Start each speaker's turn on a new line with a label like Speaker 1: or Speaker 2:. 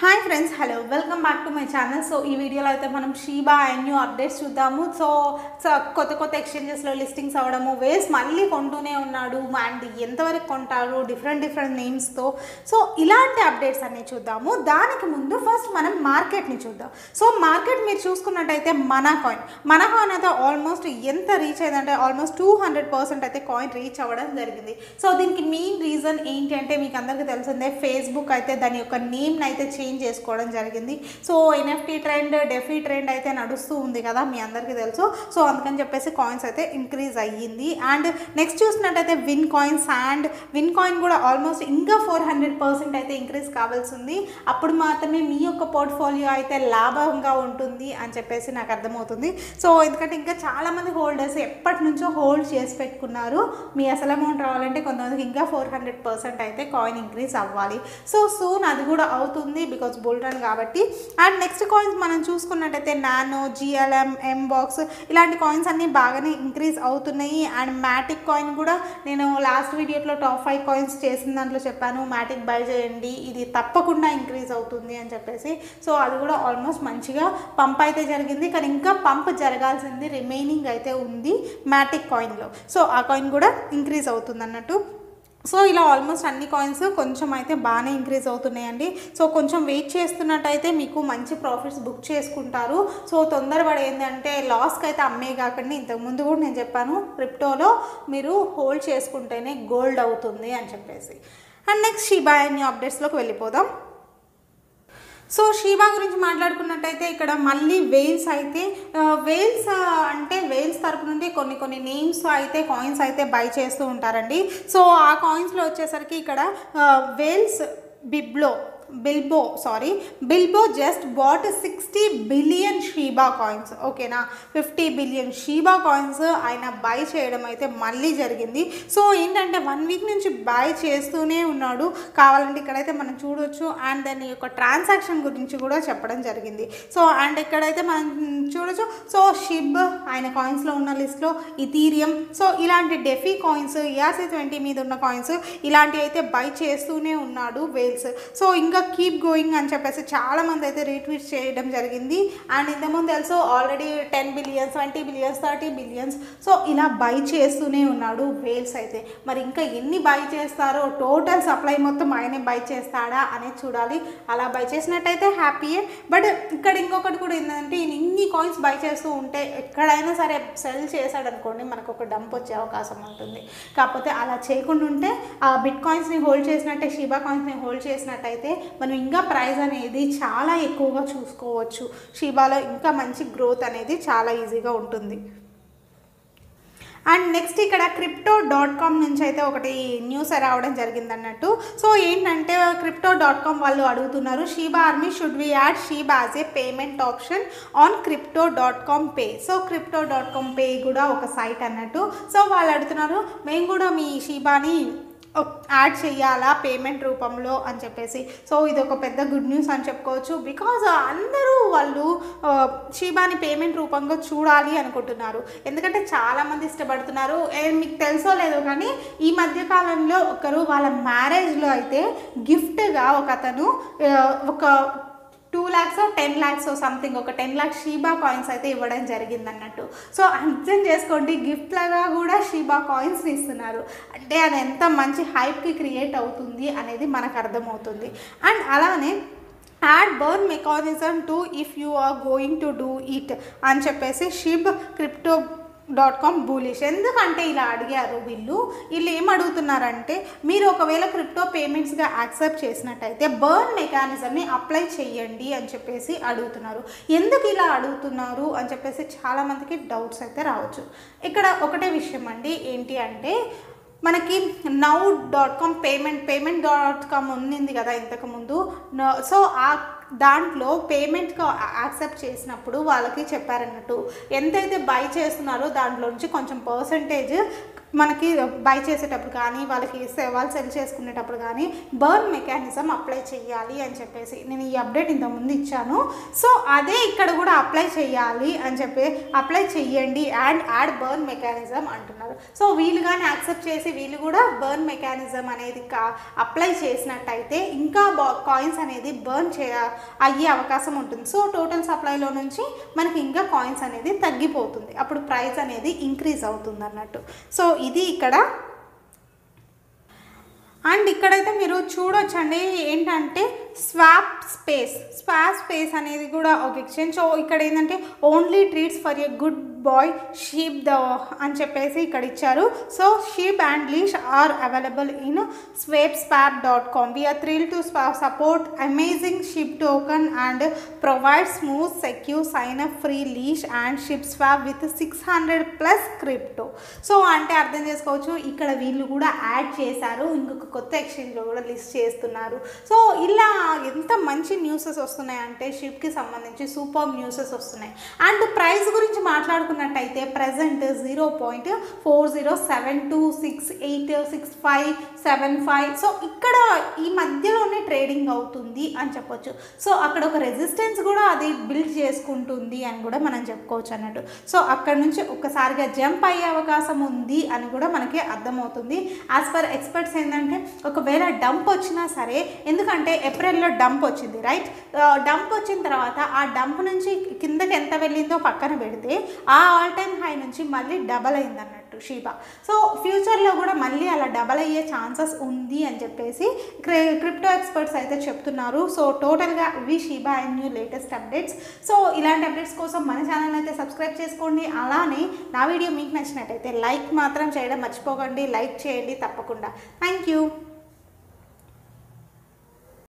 Speaker 1: hi friends hello welcome back to my channel so ఈ వీడియోలో అయితే మనం షీబా అండ్ న్యూ అప్డేట్స్ చూద్దాము సో సో కొత్త కొత్త ఎక్స్చేంజెస్లో లిస్టింగ్స్ అవ్వడము వేస్ మళ్ళీ కొంటూనే ఉన్నాడు అండ్ ఎంతవరకు కొంటారు డిఫరెంట్ డిఫరెంట్ నేమ్స్తో సో ఇలాంటి అప్డేట్స్ అన్ని చూద్దాము దానికి ముందు ఫస్ట్ మనం మార్కెట్ని చూద్దాం సో మార్కెట్ మీరు చూసుకున్నట్టయితే మన కాయిన్ మన కాయిన్ అయితే ఆల్మోస్ట్ ఎంత రీచ్ అయిందంటే ఆల్మోస్ట్ టూ హండ్రెడ్ పర్సెంట్ అయితే కాయిన్ రీచ్ అవ్వడం జరిగింది సో దీనికి మెయిన్ రీజన్ ఏంటి అంటే మీకు అందరికీ తెలిసిందే ఫేస్బుక్ అయితే దాని యొక్క నేమ్ని అయితే చేంజ్ చేసుకోవడం జరిగింది so NFT trend DeFi trend అయితే నడుస్తూ ఉంది కదా మీ అందరికీ తెలుసు సో అందుకని చెప్పేసి కాయిన్స్ అయితే ఇంక్రీజ్ అయ్యింది అండ్ నెక్స్ట్ చూసినట్టయితే win coins and win coin కూడా ఆల్మోస్ట్ ఇంకా ఫోర్ హండ్రెడ్ పర్సెంట్ అయితే ఇంక్రీజ్ కావాల్సి ఉంది అప్పుడు మాత్రమే మీ యొక్క పోర్ట్ఫోలియో అయితే లాభంగా ఉంటుంది అని చెప్పేసి నాకు అర్థమవుతుంది సో ఎందుకంటే ఇంకా చాలామంది హోల్డర్స్ ఎప్పటి నుంచో హోల్డ్ చేసి పెట్టుకున్నారు మీ అసలు అమౌంట్ రావాలంటే కొంతమందికి ఇంకా ఫోర్ హండ్రెడ్ పర్సెంట్ అయితే కాయిన్ ఇంక్రీజ్ అవ్వాలి సో సూన్ అది కూడా అవుతుంది బికాస్ బుల్ రన్ కాబట్టి అండ్ నెక్స్ట్ కాయిన్స్ మనం చూసుకున్నట్టయితే నానో జిఎల్ఎం ఎంబాక్స్ ఇలాంటి కాయిన్స్ అన్నీ బాగానే ఇంక్రీజ్ అవుతున్నాయి అండ్ మ్యాటిక్ కాయిన్ కూడా నేను లాస్ట్ వీడియోలో టాప్ ఫైవ్ కాయిన్స్ చేసిన దాంట్లో చెప్పాను మ్యాటిక్ బై చేయండి ఇది తప్పకుండా ఇంక్రీజ్ అవుతుంది అని చెప్పేసి సో అది కూడా ఆల్మోస్ట్ మంచిగా పంప్ అయితే జరిగింది కానీ ఇంకా పంప్ జరగాల్సింది రిమైనింగ్ అయితే ఉంది మ్యాటిక్ కాయిన్లో సో ఆ కాయిన్ కూడా ఇంక్రీజ్ అవుతుంది అన్నట్టు సో ఇలా ఆల్మోస్ట్ అన్ని కాయిన్స్ కొంచెం అయితే బాగానే ఇంక్రీజ్ అవుతున్నాయండి సో కొంచెం వెయిట్ చేస్తున్నట్టయితే మీకు మంచి ప్రాఫిట్స్ బుక్ చేసుకుంటారు సో తొందరపడి ఏంటంటే లాస్కి అయితే అమ్మే కాకండి ఇంతకుముందు కూడా నేను చెప్పాను క్రిప్టోలో మీరు హోల్డ్ చేసుకుంటేనే గోల్డ్ అవుతుంది అని చెప్పేసి అండ్ నెక్స్ట్ షీబా న్యూ అప్డేట్స్లోకి వెళ్ళిపోదాం సో షీబా గురించి మాట్లాడుకున్నట్టయితే ఇక్కడ మళ్ళీ వేల్స్ అయితే వేల్స్ అంటే వేల్స్ తరపు నుండి కొన్ని కొన్ని నేమ్స్ అయితే కాయిన్స్ అయితే బై చేస్తూ ఉంటారండి సో ఆ కాయిన్స్లో వచ్చేసరికి ఇక్కడ whales Biblo Bilbo sorry Bilbo just bought sixty billion Shiba coins ఓకేనా ఫిఫ్టీ బిలియన్ షీబా కాయిన్స్ ఆయన బై చేయడం అయితే మళ్ళీ జరిగింది సో ఏంటంటే వన్ వీక్ నుంచి బై చేస్తూనే ఉన్నాడు కావాలంటే ఇక్కడైతే మనం చూడొచ్చు అండ్ దాని యొక్క ట్రాన్సాక్షన్ గురించి కూడా చెప్పడం జరిగింది సో అండ్ ఇక్కడైతే మనం చూడొచ్చు సో షిబ్ ఆయన కాయిన్స్లో ఉన్న లిస్ట్లో ఇథీరియం సో ఇలాంటి డెఫీ కాయిన్స్ ఇయాసీ ట్వంటీ మీద ఉన్న కాయిన్స్ ఇలాంటివి అయితే బై చేస్తూనే ఉన్నాడు వేల్స్ సో ఇంకా కీప్ గోయింగ్ అని చెప్పేసి చాలా మంది అయితే రీట్వీట్ చేయడం జరిగింది అండ్ ఇంతకుముందు తెలుసు already ten billions twenty billions thirty billions so ఇలా బై చేస్తూనే ఉన్నాడు వేల్స్ అయితే మరి ఇంకా ఎన్ని బై చేస్తారో టోటల్ సప్లై మొత్తం ఆయనే బై చేస్తాడా అనేది చూడాలి అలా బై చేసినట్టయితే హ్యాపీయే బట్ ఇక్కడ ఇంకొకటి కూడా ఏంటంటే ఈయన ఇన్ని కాయిన్స్ బై చేస్తూ ఉంటే ఎక్కడైనా సరే సెల్ చేశాడు అనుకోండి మనకు ఒక డంప్ వచ్చే అవకాశం ఉంటుంది కాకపోతే అలా చేయకుండా ఉంటే ఆ బిట్ కాయిన్స్ని హోల్డ్ చేసినట్టే షీబా కాయిన్స్ని హోల్డ్ చేసినట్టయితే మనం ఇంకా ప్రైస్ అనేది చాలా ఎక్కువగా చూసుకోవచ్చు షీబాలో ఇంకా మంచి గ్రోత్ అనేది చాలా ఈజీగా ఉంటుంది అండ్ నెక్స్ట్ ఇక్కడ క్రిప్టో డాట్ కామ్ నుంచి అయితే ఒకటి న్యూస్ రావడం జరిగింది అన్నట్టు సో ఏంటంటే క్రిప్టో డాట్ కామ్ వాళ్ళు అడుగుతున్నారు Shiba army should we add Shiba as a payment option on crypto dot com pay so crypto dot com pay కూడా ఒక సైట్ అన్నట్టు సో వాళ్ళు అడుగుతున్నారు మేము కూడా మీ షీబాని యాడ్ చేయాలా పేమెంట్ రూపంలో అని చెప్పేసి సో ఇది ఒక పెద్ద గుడ్ న్యూస్ అని చెప్పుకోవచ్చు బికాజ్ అందరూ వాళ్ళు షీబాని పేమెంట్ రూపంగా చూడాలి అనుకుంటున్నారు ఎందుకంటే చాలామంది ఇష్టపడుతున్నారు మీకు తెలుసో లేదో కానీ ఈ మధ్య కాలంలో ఒకరు వాళ్ళ మ్యారేజ్లో అయితే గిఫ్ట్గా ఒక అతను ఒక two lakhs ten lakhs something ఒక టెన్ ల్యాక్స్ షీబా కాయిన్స్ అయితే ఇవ్వడం జరిగింది అన్నట్టు సో అర్థం చేసుకోండి గిఫ్ట్ లాగా కూడా షీబా కాయిన్స్ ఇస్తున్నారు అంటే అది ఎంత మంచి హైప్కి క్రియేట్ అవుతుంది అనేది మనకు అర్థమవుతుంది అండ్ అలానే add burn mechanism to if you are going to do it అని చెప్పేసి Shib crypto dot com bullish ఎందుకంటే ఇలా అడిగారు వీళ్ళు వీళ్ళు ఏం అడుగుతున్నారంటే మీరు ఒకవేళ క్రిప్టో పేమెంట్స్గా యాక్సెప్ట్ చేసినట్టయితే బర్న్ మెకానిజంని అప్లై చేయండి అని చెప్పేసి అడుగుతున్నారు ఎందుకు ఇలా అడుగుతున్నారు అని చెప్పేసి చాలామందికి డౌట్స్ అయితే రావచ్చు ఇక్కడ ఒకటే విషయం అండి ఏంటి అంటే మనకి now dot com payment payment dot com ఉన్నింది కదా ఇంతకుముందు సో ఆ దాంట్లో పేమెంట్గా యాక్సెప్ట్ చేసినప్పుడు వాళ్ళకి చెప్పారన్నట్టు ఎంతైతే బై చేస్తున్నారో దాంట్లో నుంచి కొంచెం పర్సంటేజ్ మనకి బై చేసేటప్పుడు కానీ వాళ్ళకి se- వాళ్ళు సెల్ చేసుకునేటప్పుడు కానీ బర్న్ మెకానిజం అప్లై చేయాలి అని చెప్పేసి నేను ఈ అప్డేట్ ఇంతకుముందు ఇచ్చాను సో అదే ఇక్కడ కూడా అప్లై చేయాలి అని చెప్పి అప్లై చెయ్యండి అండ్ యాడ్ బర్న్ మెకానిజం అంటున్నారు సో వీళ్ళు కానీ యాక్సెప్ట్ చేసి వీళ్ళు కూడా బర్న్ మెకానిజం అనేది కా అప్లై చేసినట్టయితే ఇంకా బా కాయిన్స్ అనేది బర్న్ చే అయ్యే అవకాశం ఉంటుంది సో టోటల్ సప్లైలో నుంచి మనకి ఇంకా కాయిన్స్ అనేది తగ్గిపోతుంది అప్పుడు ప్రైస్ అనేది ఇంక్రీజ్ అవుతుంది అన్నట్టు సో ఇది ఇక్కడ అండ్ ఇక్కడైతే మీరు చూడొచ్చండి ఏంటంటే స్వాప్ స్పేస్ స్వాప్ స్పేస్ అనేది కూడా ఒక ఎక్స్చేంజ్ సో ఇక్కడ ఏంటంటే only treats for a good boy Shib the అని చెప్పేసి ఇక్కడ ఇచ్చారు so Shib and leash are available in swap spot dot com we are thrill to support amazing Shib token and provide smooth secure sign up free leash and Shib swap with six hundred plus crypto so అంటే అర్థం చేసుకోవచ్చు ఇక్కడ వీళ్ళు కూడా add చేశారు ఇంకొక కొత్త ఎక్స్చేంజ్లో కూడా లిస్ట్ చేస్తున్నారు సో ఇలా ఎంత మంచి న్యూసెస్ వస్తున్నాయంటే షిప్కి సంబంధించి సూపర్ న్యూసెస్ వస్తున్నాయి అండ్ ప్రైస్ గురించి మాట్లాడుకున్నట్టయితే present zero point four zero seven two six eight six five seven five so ఇక్కడ ఈ మధ్యలోనే ట్రేడింగ్ అవుతుంది అని చెప్పొచ్చు సో అక్కడ ఒక రెసిస్టెన్స్ కూడా అది బిల్డ్ చేసుకుంటుంది అని కూడా మనం చెప్పుకోవచ్చు అన్నట్టు సో అక్కడ నుంచి ఒక్కసారిగా జంప్ అయ్యే అవకాశం ఉంది అని కూడా మనకి అర్థమవుతుంది యాజ్ పర్ ఎక్స్పర్ట్స్ ఏంటంటే ఒకవేళ డంప్ వచ్చినా సరే ఎందుకంటే ఏప్రిల్లో డంప్ వచ్చింది రైట్ డంప్ వచ్చిన తర్వాత ఆ డంప్ నుంచి కిందకి ఎంత వెళ్ళిందో పక్కన పెడితే ఆ ఆల్ టైమ్ హై నుంచి మళ్ళీ డబల్ అయింది అన్నట్టు షీబా సో ఫ్యూచర్లో కూడా మళ్ళీ అలా డబల్ అయ్యే ఛాన్సెస్ ఉంది అని చెప్పేసి క్రిప్టో ఎక్స్పర్ట్స్ అయితే చెప్తున్నారు సో టోటల్గా ఇవి Shiba and new latest updates so ఇలాంటి అప్డేట్స్ కోసం మన ఛానల్ అయితే సబ్స్క్రైబ్ చేసుకోండి అలానే నా వీడియో మీకు నచ్చినట్టయితే లైక్ మాత్రం చేయడం మర్చిపోకండి లైక్ చేయండి తప్పకుండా థ్యాంక్ యూ